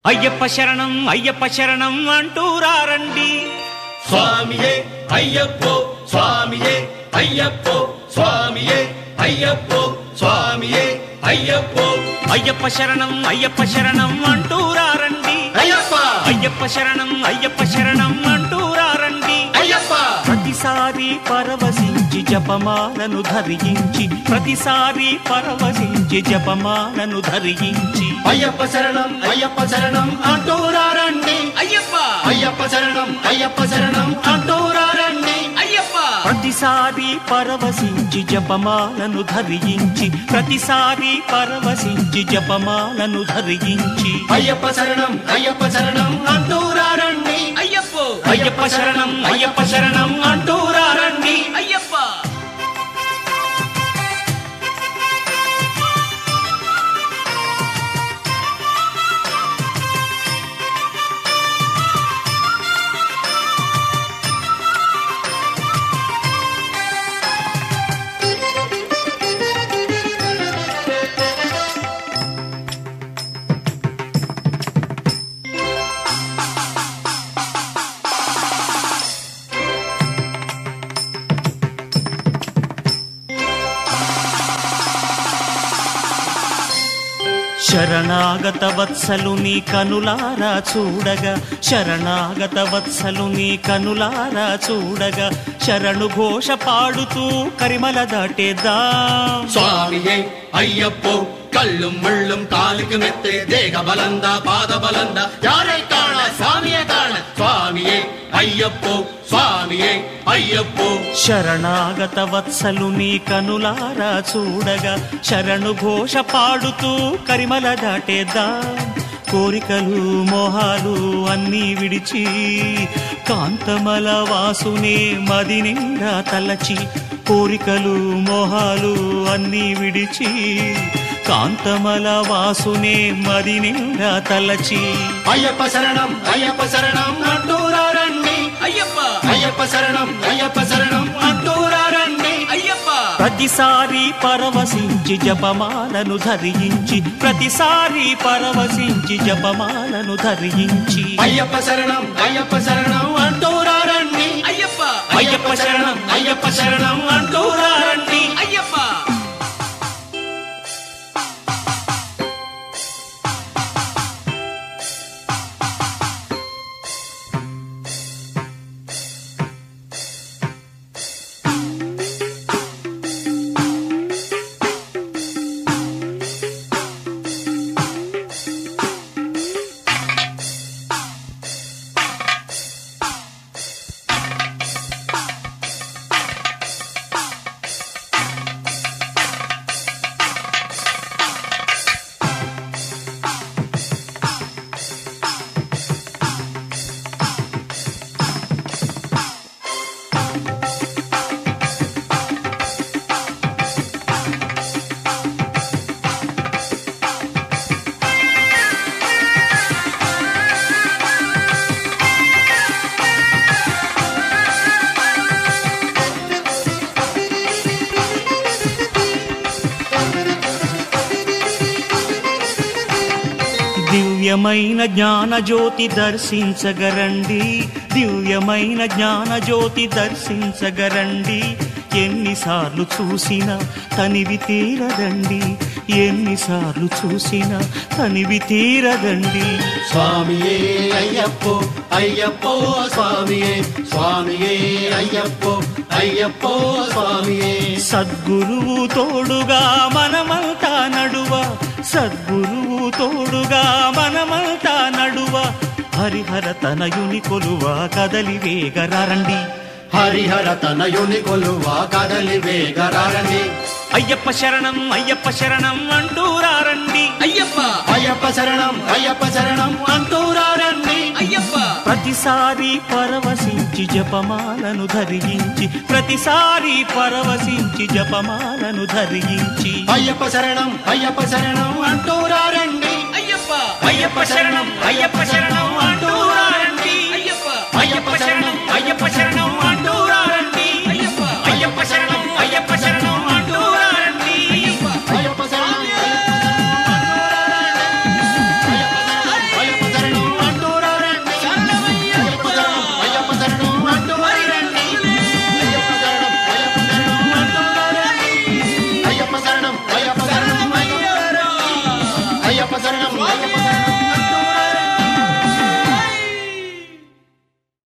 అయ్యప్ప శరణం అయ్యప్ప శరణం అంటూరారండి స్వామియే అయ్యప్పో స్వామియే అయ్యప్పో స్వామియే అయ్యప్పో స్వామియే అయ్యప్పో అయ్యప్ప శరణం అయ్యప్ప శరణం అంటూరారండి అయ్యప్ప అయ్యప్ప శరణం అయ్యప్ప శరణం అంటూరారండి అయ్యప్ప ప్రతిసారి పరవశించి జపమాలను ధరించి ప్రతిసారి పరవశించి జపమాలను ధరించి అయ్యప్ప శరణం అయ్యప్ప శరణం అంటూరారండి అయ్యప్ప అయ్యప్ప శరణం అయ్యప్ప శరణం అంటూరారండి అయ్యప్ప ప్రతిసారి పరవశించి జపమాలను ధరించి ప్రతిసారి పరవశించి జపమాలను ధరించి అయ్యప్ప శరణం అయ్యప్ప శరణం అంటూరారండి అయ్యప్ప అయ్యప్ప శరణం అయ్యప్ప శరణం అంటూరారండి అయ్యప్ప శరణాగత వత్సలు నీ కనులారా చూడగా శరణాగత వత్సలు నీ కనులారా చూడగా శరణు ఘోష పాడుతూ కరిమల దాటేద్దాం స్వామియే అయ్యப்போ கல்லும் முள்ளும் காலுக்கு மெத்து தேக பலந்தா பாத பலந்தா யாரை காண சுவாமியை காண சுவாமியே ஐயப்போ சுவாமியே ஐயப்போ శరణాగత వత్సలు నీ కనులారా చూడగా శరణు ఘోష పాడుతూ కరిమల దాటేద్దాం కోరికలు మోహాలు అన్నీ విడిచి కాంతమల వాసునే మది నిండా తలచి కోరికలు మోహాలు అన్నీ విడిచి కాంతమల వాసునే మది నిండా తలచి అయ్యప్ప శరణం అయ్యప్ప శరణం అంటూరారండి అయ్యప్ప అయ్యప్ప శరణం అయ్యప్ప శరణం అంటూరారండి అయ్యప్ప ప్రతిసారి పరవశించి జపమాలను ధరించి ప్రతిసారి పరవశించి జపమాలను ధరించి అయ్యప్ప శరణం అయ్యప్ప శరణం అంటూరారండి అయ్యప్ప అయ్యప్ప శరణం అయ్యప్ప శరణం అంటూరారండి అయ్యప్ప దివ్యమైన జ్ఞాన జ్యోతి దర్శించగరండి దివ్యమైన జ్ఞాన జ్యోతి దర్శించగరండి ఎన్నిసార్లు చూసినా తనివి తీరదండి ఎన్నిసార్లు చూసినా తనివి తీరదండి స్వామియే అయ్యప్పో అయ్యప్పో స్వామియే స్వామియే అయ్యప్పో అయ్యప్పో స్వామియే సద్గురువు తోడుగా మనమంతా నడువ సద్గురువు తోడుగా మనమంతా నడువ హరిహర తనయుని కొలువ కదలి వేగరండి హరిహర తనయుని కొలువా కదలి వేగరారండి అయ్యప్ప శరణం అయ్యప్ప శరణం అంటూరారండి అయ్యప్ప అయ్యప్ప శరణం అయ్యప్ప శరణం అంటూరారండి అయ్యప్ప ప్రతిసారి పరవశించి జపమాలను ధరించి ప్రతిసారి పరవశించి జపమాలను ధరించి అయ్యప్ప శరణం అయ్యప్ప శరణం అంటూరారండి అయ్యప్ప అయ్యప్ప శరణం అయ్యప్ప శరణం అంటూరారండి అయ్యప్ప అయ్యప్ప శరణం అయ్యప్ప శరణం అంటూరారండి అయ్యప్ప అయ్యప్ప శరణం అయ్యప్ప శరణం అంటూరారండి అయ్యప్ప శరణం అయ్యప్ప శరణం స్వామియే